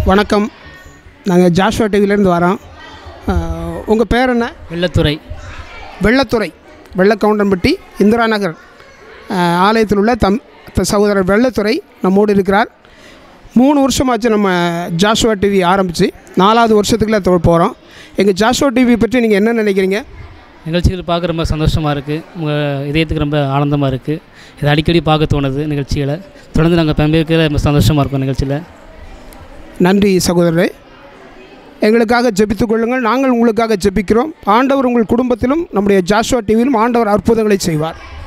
வணக்கம் நாங்கள் ஜாஷ்வா டிவிலேருந்து வரோம் உங்கள் பேர் என்ன வெள்ளத்துறை வெள்ளத்துறை வெள்ளக்கவுண்டன்பட்டி இந்திரா நகர் அஹ், ஆலயத்தில் உள்ள தம் த- சகோதரர் வெள்ளத்துறை நம்மோடு இருக்கிறார் மூணு வருஷமாச்சு நம்ம ஜாஷ்வா டிவி ஆரம்பித்து நாலாவது வருஷத்துக்குள்ளே போகிறோம் எங்கள் ஜாஷ்வா டிவி பற்றி நீங்கள் என்ன நினைக்கிறீங்க நிகழ்ச்சிகள் பார்க்க ரொம்ப சந்தோஷமாக இருக்குது உங்கள் இதயத்துக்கு ரொம்ப ஆனந்தமாக இருக்குது இதை அடிக்கடி பார்க்க தோணுது நிகழ்ச்சிகளை தொடர்ந்து நாங்கள் பங்கேற்க ரொம்ப சந்தோஷமாக இருக்கும் நிகழ்ச்சியில் நன்றி சகோதரரே எங்களுக்காக ஜெபித்துக் கொள்ளுங்கள் நாங்கள் உங்களுக்காக ஜெபிக்கிறோம் ஆண்டவர் உங்கள் குடும்பத்திலும் நம்முடைய ஜாஷ்வா டிவியிலும் ஆண்டவர் அற்புதங்களை செய்வார்